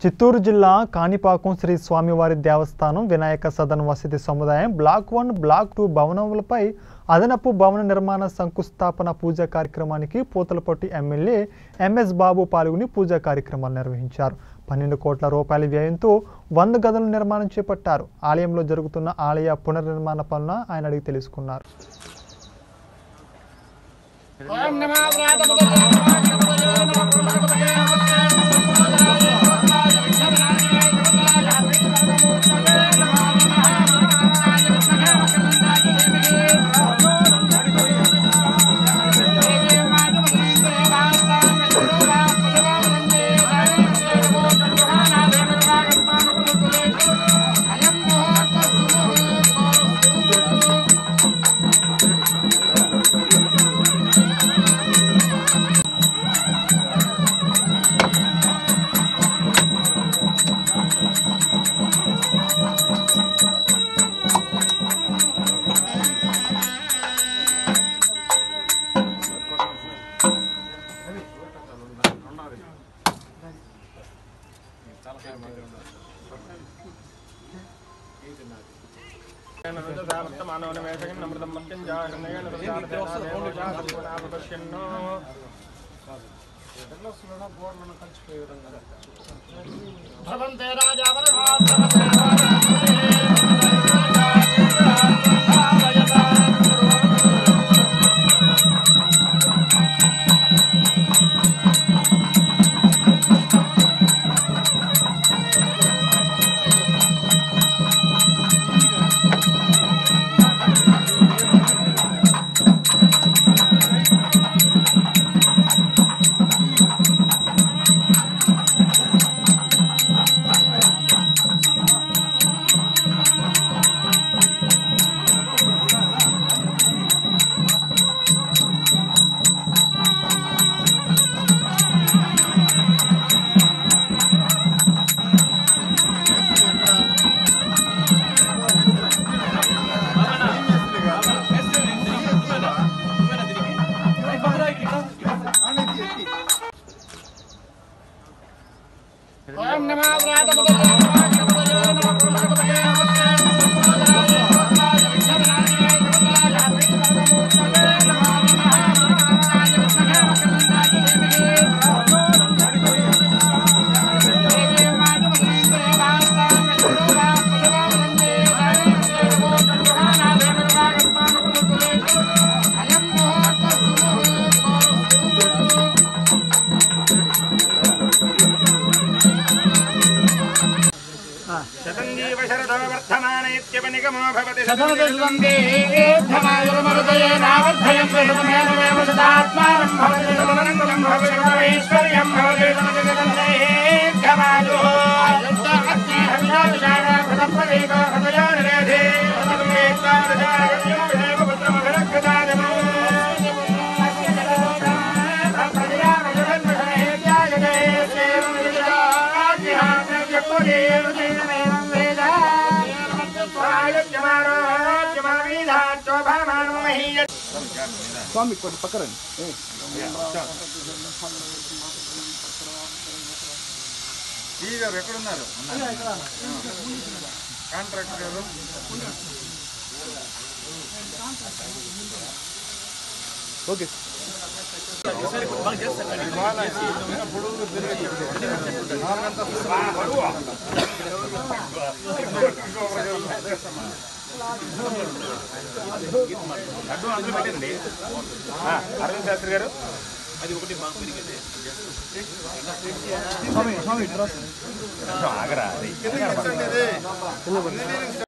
చిత్తూరు జిల్లా కాణిపాకం శ్రీ స్వామివారి దేవస్థానం వినాయక సదన్ వసతి సముదాయం బ్లాక్ వన్ బ్లాక్ టూ భవనములపై అదనపు భవన నిర్మాణ శంకుస్థాపన పూజా కార్యక్రమానికి పూతలపట్టు ఎమ్మెల్యే ఎంఎస్ బాబు పాల్గొని పూజా కార్యక్రమాలు నిర్వహించారు పన్నెండు కోట్ల రూపాయల వ్యయంతో వంద గదుల నిర్మాణం చేపట్టారు ఆలయంలో జరుగుతున్న ఆలయ పునర్నిర్మాణ పనులను ఆయన అడిగి తెలుసుకున్నారు ఓం నమో వ్రాతపదయే భవంతే రాజా ఓం నమో శతంజీవ శరదో వర్ధమాన ఇత్యపనిగమో భవతి ఐశ్వర్యం స్వామి కొంచెం పక్కరండి ఈ గారు ఎక్కడున్నారు కాంట్రాక్టర్ గారు ఓకే అడ్డు అందులో పెట్టండి ఆ, అరవింద్ శాస్త్రి గారు స్వామి స్వామి ఆగరా అది